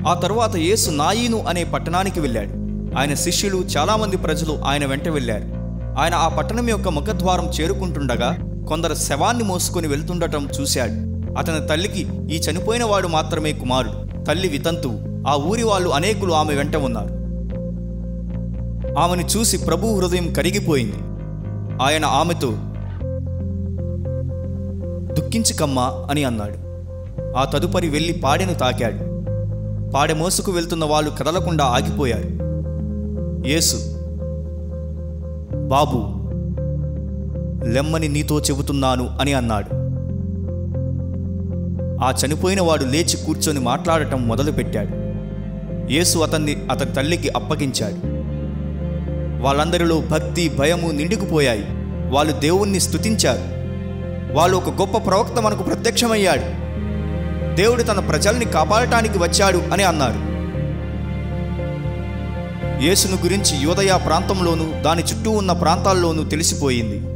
ఆ తరువాత యేసు నాయీను అనే పట్టణానికి వెళ్ళాడు ఆయన శిష్యులు చాలామంది ప్రజలు ఆయన వెంట వెళ్ళారు ఆయన ఆ పట్టణం యొక్క ముఖద్వారం చేరుకుంటుండగా కొందరు శవాన్ని మోసుకొని వెళ్తుండటం చూశాడు అతని తల్లికి ఈ చనిపోయిన వాడు మాత్రమే కుమారుడు తల్లి వితంతువు ఆ ఊరి వాళ్ళు అనేకులు ఆమె వెంట ఉన్నారు ఆమెను చూసి ప్రభు హృదయం కరిగిపోయింది ఆయన ఆమెతో దుఃఖించకమ్మా అని అన్నాడు ఆ తదుపరి వెళ్ళి పాడెను తాకాడు పాడె మోసుకు వెళ్తున్న వాళ్ళు కదలకుండా ఆగిపోయారు యేసు బాబు లెమ్మని నీతో చెబుతున్నాను అని అన్నాడు ఆ చనిపోయిన వాడు లేచి కూర్చొని మాట్లాడటం మొదలుపెట్టాడు యేసు అతన్ని అతని తల్లికి అప్పగించాడు వాళ్ళందరిలో భక్తి భయము నిండుకుపోయాయి వాళ్ళు దేవుణ్ణి స్తుతించారు వాళ్ళు ఒక గొప్ప ప్రవక్త మనకు ప్రత్యక్షమయ్యాడు దేవుడు తన ప్రజల్ని కాపాడటానికి వచ్చాడు అని అన్నారు యేసును గురించి యోదయ ప్రాంతంలోనూ దాని చుట్టూ ఉన్న ప్రాంతాల్లోనూ తెలిసిపోయింది